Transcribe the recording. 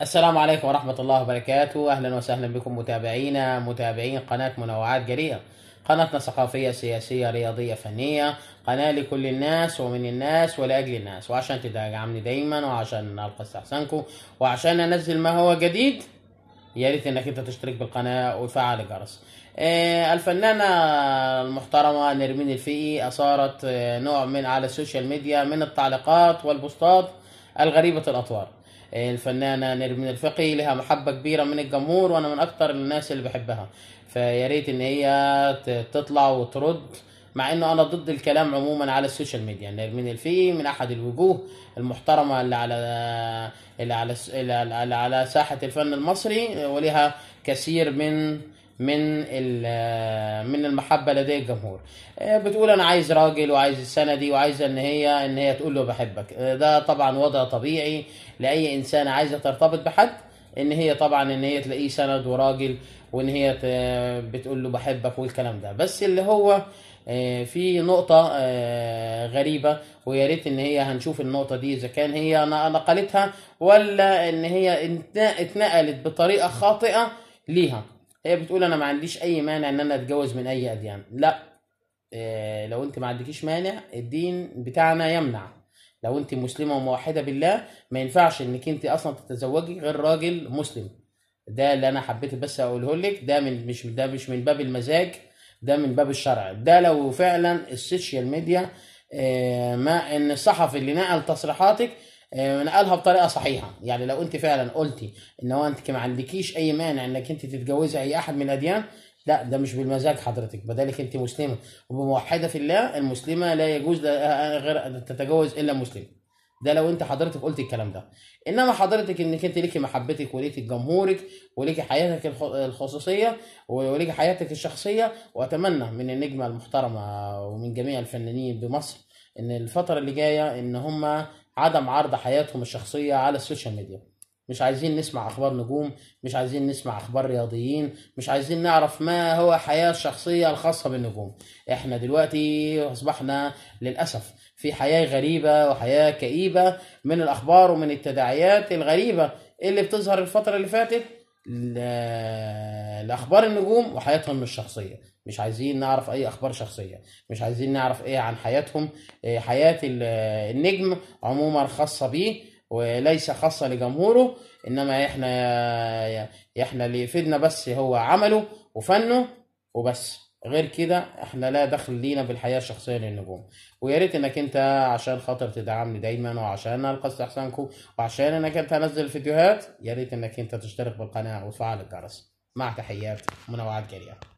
السلام عليكم ورحمة الله وبركاته أهلا وسهلا بكم متابعينا متابعين قناة منوعات جريئة قناتنا ثقافية سياسية رياضية فنية قناة لكل الناس ومن الناس ولأجل الناس وعشان تدعمني دايما وعشان نلقى استحسانكم وعشان أنزل ما هو جديد يا ريت انك انت تشترك بالقناه وتفعل الجرس. آه، الفنانه المحترمه نرمين الفقي اثارت آه، نوع من على السوشيال ميديا من التعليقات والبوستات الغريبه الاطوار. آه، الفنانه نرمين الفقي لها محبه كبيره من الجمهور وانا من اكتر الناس اللي بحبها. فيا ريت ان هي ت- تطلع وترد مع انه انا ضد الكلام عموما على السوشيال ميديا نرمين الفقي من احد الوجوه المحترمه اللي على اللي على اللي على- اللي على ساحه الفن المصري ولها كثير من من ال- من المحبه لدي الجمهور آه، بتقول انا عايز راجل وعايز السنه دي وعايزه ان هي ان هي تقول له بحبك آه، ده طبعا وضع طبيعي لاي انسانه عايزه ترتبط بحد ان هي طبعا ان هي تلاقيه سند وراجل وان هي ت- بتقول له بحبك والكلام ده بس اللي هو آه، في نقطة آه، غريبة ويا ريت ان هي هنشوف النقطة دي اذا كان هي ن- نقلتها ولا ان هي اتنا- اتنقلت بطريقة خاطئة ليها هي بتقول انا ما عنديش اي مانع ان انا اتجوز من اي اديان لا آه، لو انت ما عندكيش مانع الدين بتاعنا يمنع لو انت مسلمة وموحدة بالله ما ينفعش انك انت اصلا تتزوجي غير راجل مسلم ده اللي انا حبيت بس اقوله لك ده من مش ده مش من باب المزاج ده من باب الشرع ده لو فعلا السوشيال ميديا آه، ما ان الصحفي اللي نقل تصريحاتك آه، نقلها بطريقه صحيحه يعني لو انت فعلا قلتي ان هو انت ما عندكيش اي مانع انك انت تتجوزي اي احد من الاديان لا ده مش بالمزاج حضرتك بدالك انت مسلمه وموحده في الله المسلمه لا يجوز لها غير ان تتجوز الا مسلم ده لو انت حضرتك قلت الكلام ده انما حضرتك انك انت ليكي محبتك وليكي جمهورك وليكي حياتك الخ- الخصوصيه وليكي حياتك الشخصيه واتمنى من النجمه المحترمه ومن جميع الفنانين بمصر ان الفتره اللي جايه ان هم عدم عرض حياتهم الشخصيه على السوشيال ميديا مش عايزين نسمع اخبار نجوم مش عايزين نسمع اخبار رياضيين مش عايزين نعرف ما هو حياه الشخصيه الخاصه بالنجوم احنا دلوقتي اصبحنا للاسف في حياه غريبه وحياه كئيبه من الاخبار ومن التداعيات الغريبه اللي بتظهر الفتره اللي فاتت ل- لاخبار النجوم وحياتهم الشخصيه مش عايزين نعرف اي اخبار شخصيه مش عايزين نعرف ايه عن حياتهم إيه حياه ال- النجم عموما خاصه بيه وليس خاصه لجمهوره انما احنا احنا اللي يفيدنا بس هو عمله وفنه وبس غير كده احنا لا دخل لينا بالحياه الشخصيه للنجوم ويا ريت انك انت عشان خاطر تدعمني دايما وعشان القى استحسانكم وعشان انك انت انزل فيديوهات يا ريت انك انت تشترك بالقناه وتفعل الجرس مع تحيات منوعات جريئه